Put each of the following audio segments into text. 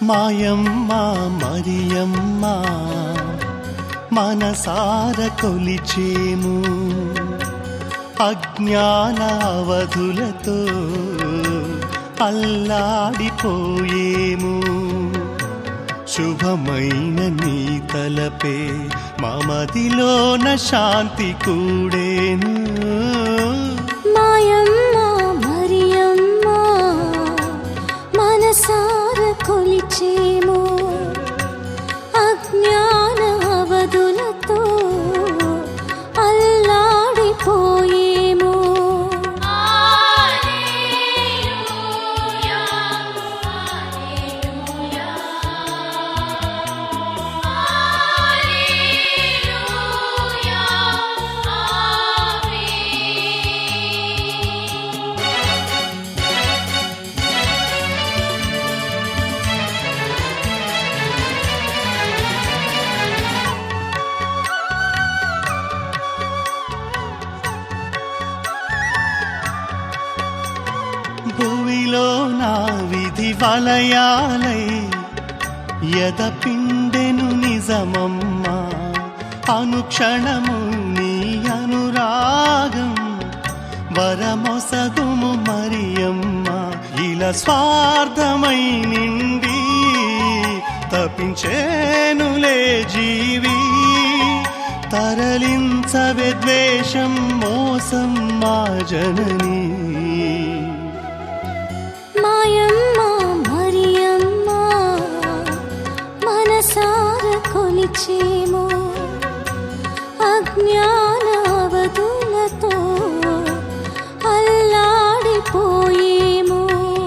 మాయమ్మ మరియమ్మ మనసార కొలిచేము అజ్ఞాన అవధులతో అల్లాడిపోయేము శుభమైన నీ తలపే మమదిలోన శాంతి కూడేను మాయమ్మ మరియమ్మ మనసార కొలిచేము అజ్ఞాన అవధులతో అల్లాడిపోయేము భూమిలో నా విధి వలయాలై యద పిండెను నిజమమ్మ అనుక్షణము నీ అనురాగం వరమొసగుము మరియమ్మ ఇలా స్వార్థమై నిండి తప్పించేనులే జీవి తరలించవే ద్వేషం మోసం మా జననీ మాయమ్మ మరియమ్మ మనసార కొలిచేము అజ్ఞాన అవధులతో అల్లాడిపోయేము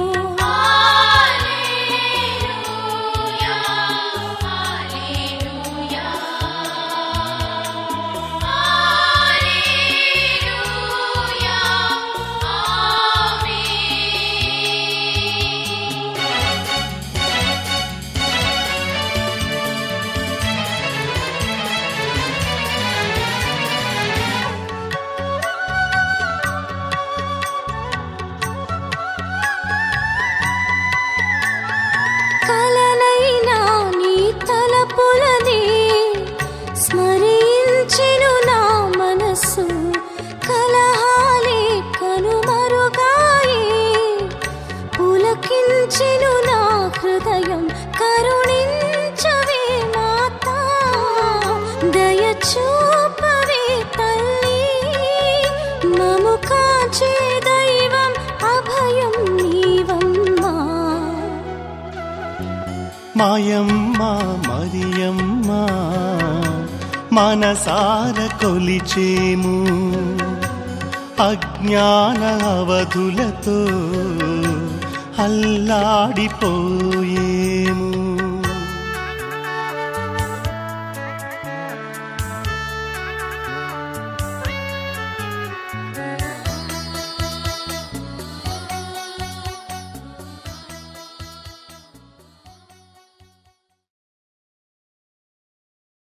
కలనైనా నీ తలపులనే స్మరించెను నా మనస్సు కలహాలే కనుమరుగాయే పులకించెను నా హృదయం కరుణించవే మాతా దయ చూపవే తల్లి మము కాచే దైవం అభయం నీవమ్మా మాయమ్మ మరియమ్మ మనసార కొలిచేము అజ్ఞాన అవధులతో అల్లాడిపోయే